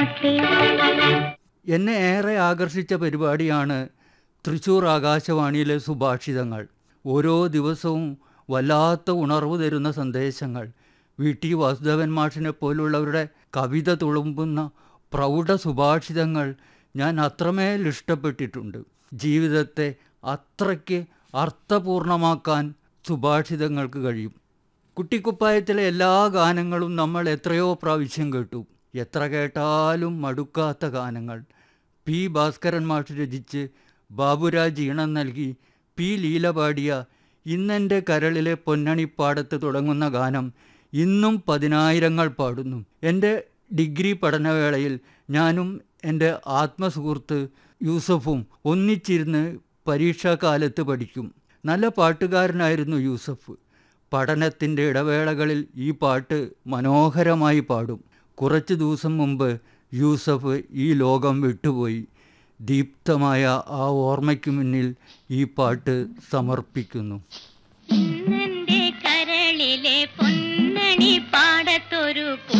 പാട്ട് എന്നെ ഏറെ ആകർഷിച്ച പരിപാടിയാണ് തൃശൂർ ആകാശവാണിയിലെ സുഭാഷിതങ്ങൾ ഓരോ ദിവസവും വല്ലാത്ത ഉണർവ് തരുന്ന സന്ദേശങ്ങൾ വി ടി വാസുദേവൻ മാഷിനെ പോലുള്ളവരുടെ കവിത തുളുമ്പുന്ന പ്രൗഢ സുഭാഷിതങ്ങൾ ഞാൻ അത്രമേൽ ഇഷ്ടപ്പെട്ടിട്ടുണ്ട് ജീവിതത്തെ അത്രയ്ക്ക് അർത്ഥപൂർണമാക്കാൻ സുഭാഷിതങ്ങൾക്ക് കഴിയും കുട്ടിക്കുപ്പായത്തിലെ എല്ലാ ഗാനങ്ങളും നമ്മൾ എത്രയോ പ്രാവശ്യം കേട്ടു എത്ര കേട്ടാലും മടുക്കാത്ത ഗാനങ്ങൾ പി ഭാസ്കരൻ മാഷ് രചിച്ച് ബാബുരാജ് ഈണം നൽകി പി ലീല പാടിയ ഇന്നെൻ്റെ കരളിലെ പൊന്നണിപ്പാടത്ത് തുടങ്ങുന്ന ഗാനം ഇന്നും പതിനായിരങ്ങൾ പാടുന്നു എൻ്റെ ഡിഗ്രി പഠനവേളയിൽ ഞാനും എൻ്റെ ആത്മസുഹൃത്ത് യൂസഫും ഒന്നിച്ചിരുന്ന് പരീക്ഷാകാലത്ത് പഠിക്കും നല്ല പാട്ടുകാരനായിരുന്നു യൂസഫ് പഠനത്തിൻ്റെ ഇടവേളകളിൽ ഈ പാട്ട് മനോഹരമായി പാടും കുറച്ച് ദിവസം മുമ്പ് യൂസഫ് ഈ ലോകം വിട്ടുപോയി ദീപ്തമായ ആ ഓർമ്മയ്ക്ക് മുന്നിൽ ഈ പാട്ട് സമർപ്പിക്കുന്നു ഇന്നെന്റെ കരളിലെ പൊന്നണി പാടത്തൊരു